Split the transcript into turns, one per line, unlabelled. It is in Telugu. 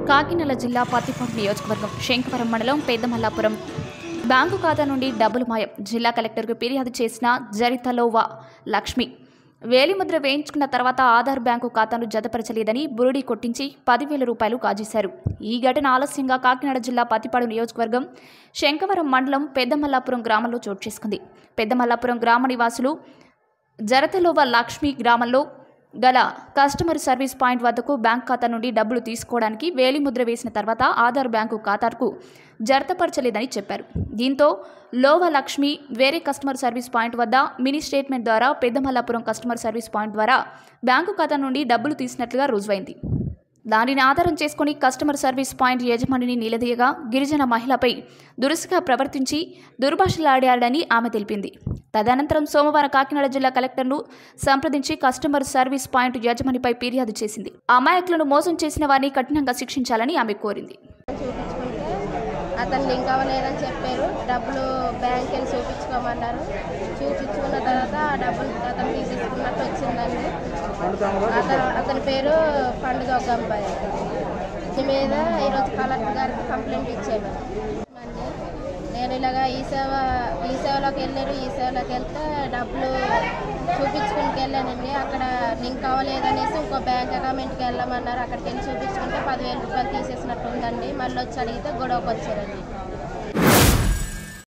కాకినాడ జిల్లా పత్తిపాడు నియోజకవర్గం శంకవరం మండలం పెద్దమల్లాపురం బ్యాంకు ఖాతా నుండి డబ్బులు మాయం జిల్లా కలెక్టర్కు ఫిర్యాదు చేసిన జరితలోవా లక్ష్మి వేలిముద్ర వేయించుకున్న తర్వాత ఆధార్ బ్యాంకు ఖాతాను జతపరచలేదని బురుడి కొట్టించి పదివేల రూపాయలు కాజేశారు ఈ ఘటన ఆలస్యంగా కాకినాడ జిల్లా పత్తిపాడు నియోజకవర్గం శంకవరం మండలం పెద్దమల్లాపురం గ్రామంలో చోటు చేసుకుంది పెద్దమల్లాపురం గ్రామ నివాసులు జరతలోవ లక్ష్మి గ్రామంలో గల కస్టమర్ సర్వీస్ పాయింట్ వద్దకు బ్యాంక్ ఖాతా నుండి డబ్బులు తీసుకోవడానికి వేలిముద్ర వేసిన తర్వాత ఆధార్ బ్యాంకు ఖాతాకు జరతపరచలేదని చెప్పారు దీంతో లోవ లక్ష్మి వేరే కస్టమర్ సర్వీస్ పాయింట్ వద్ద మినీ స్టేట్మెంట్ ద్వారా పెద్దమల్లాపురం కస్టమర్ సర్వీస్ పాయింట్ ద్వారా బ్యాంకు ఖాతా నుండి డబ్బులు తీసినట్లుగా రుజువైంది దానిని ఆధారం చేసుకుని కస్టమర్ సర్వీస్ పాయింట్ యజమానిని నిలదీయగా గిరిజన మహిళపై దురుసుగా ప్రవర్తించి దుర్భాషలాడాడని ఆమె తెలిపింది తదనంతరం సోమవారం కాకినాడ జిల్లా కలెక్టర్ను సంప్రదించి కస్టమర్ సర్వీస్ పాయింట్ యజమానిపై ఫిర్యాదు చేసింది అమాయకులను మోసం చేసిన వారిని కఠినంగా శిక్షించాలని ఆమె కోరింది
చూపించుకుంటే అతను లింక్ అవ్వలేదని చెప్పారు డబ్బులు బ్యాంక్ వెళ్ళి చూపించుకోమన్నారు చూపించుకున్న తర్వాత ఆ డబ్బులు అతను తీసేసుకున్నట్టు వచ్చిందండి అతను అతని పేరు పండుగ ఒక అబ్బాయి దీని మీద ఈరోజు కలెక్టర్ గారికి కంప్లైంట్ ఇచ్చాను అండి నేను ఇలాగా ఈ సేవ ఈ సేవలోకి వెళ్ళారు ఈ సేవలోకి వెళ్తే డబ్బులు చూపించుకుని వెళ్ళానండి అక్కడ లింక్ అవ్వలేదనేసి ఇంకో బ్యాంక్ అకౌంట్కి వెళ్ళమన్నారు అక్కడికి వెళ్ళి చూపించుకుంటే పదివేల రూపాయలు తీసేసినట్టు ఉందండి మళ్ళీ వచ్చి అడిగితే గొడవకు వచ్చారండి